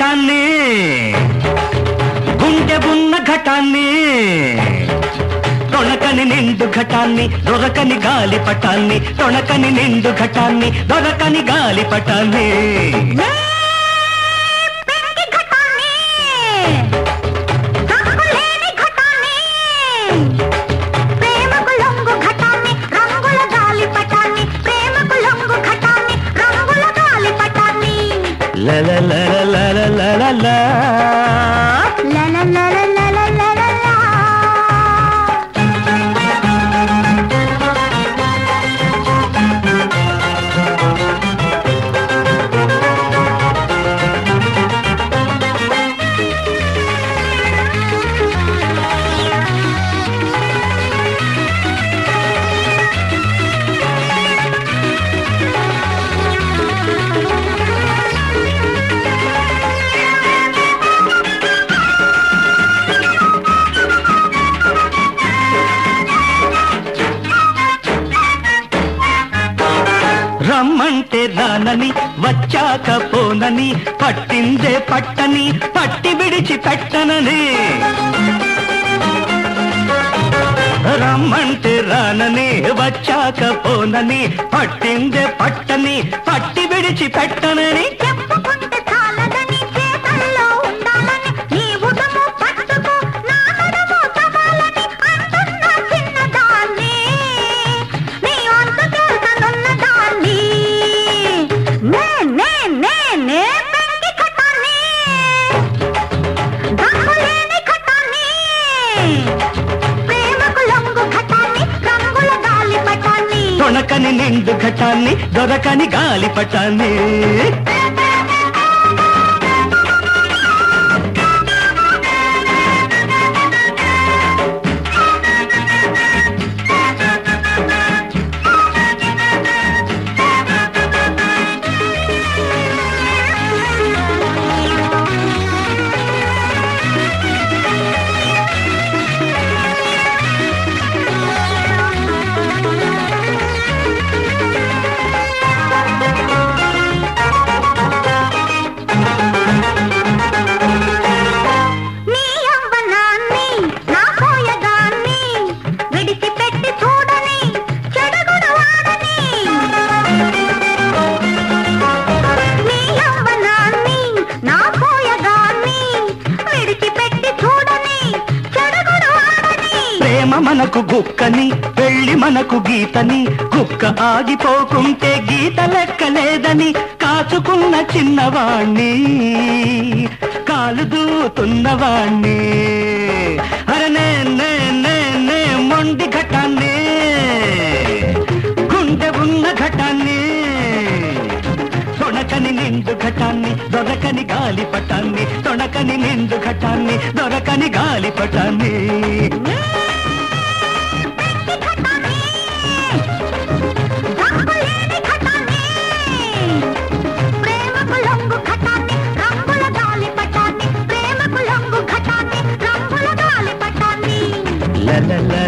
ఘటాన్ని గుండె ఉన్న ఘటాన్ని తొణకని నిండు ఘటాన్ని దొరకని గాలి పటాన్ని తొణకని నిండు ఘటాన్ని దొరకని గాలి పటాన్ని లే పెంకి ఘటాన్ని రంగులేని ఘటాన్ని ప్రేమకు లొంగు ఘటాన్ని రంగుల గాలి పటాన్ని ప్రేమకు లొంగు ఘటాన్ని రంగుల గాలి పటాన్ని లలలలలలలలా. లలలలలలలలా. రమ్మంటే రానని వచ్చాక పోనని పట్టిందే పట్టని పట్టి విడిచి పెట్టనని రమ్మంటే రానని వచ్చాక పోనని పట్టిందే పట్టని పట్టి విడిచి పెట్టనని చెప్పుకుంటే చాలదని చేతల్లో ఉండాలని నీ ఉదము పట్టుకు నా నడుము తగాలని అంటున్న చిన్నదాన్ని నీ అంత తెలుసనున్నదాన్ని నే నే నే నే పెంకి ఘటాన్ని రంగులేని ఘటాన్ని ప్రేమకు లొంగు ఘటాన్ని రంగుల గాలి పటాన్ని తొణకని నిండు ఘటాన్ని దొరకని గాలి పటాన్ని నీ యవ్వనాన్ని నా పోయగాన్ని విడిచిపెట్టి చూడని చెడుగుడు వాడని నీ యవ్వనాన్ని నా పోయగాన్ని విడిచిపెట్టి చూడని చెడుగుడు వాడని ప్రేమ మనకు గుక్కని పెళ్లి మనకు గీతని కుక్క ఆగిపోకుంటే గీత లెక్కలేదని కాచుకున్న చిన్నవాణ్ణి కాలు దూతున్నవాణ్ణి అరే నే నే నే నే మొండి ఘటాన్ని గుండె ఉన్న ఘటాన్ని తొణకని నిండు ఘటాన్ని దొరకని గాలి పటాన్ని తొణకని నిండు ఘటాన్ని దొరకని గాలి పటాన్ని రంగులేని ఘటాన్ని ప్రేమకు లొంగు ఘటాన్ని రంగుల గాలి పటాన్ని ప్రేమకు లొంగు ఘటాన్ని రంగుల గాలి పటాన్ని La la la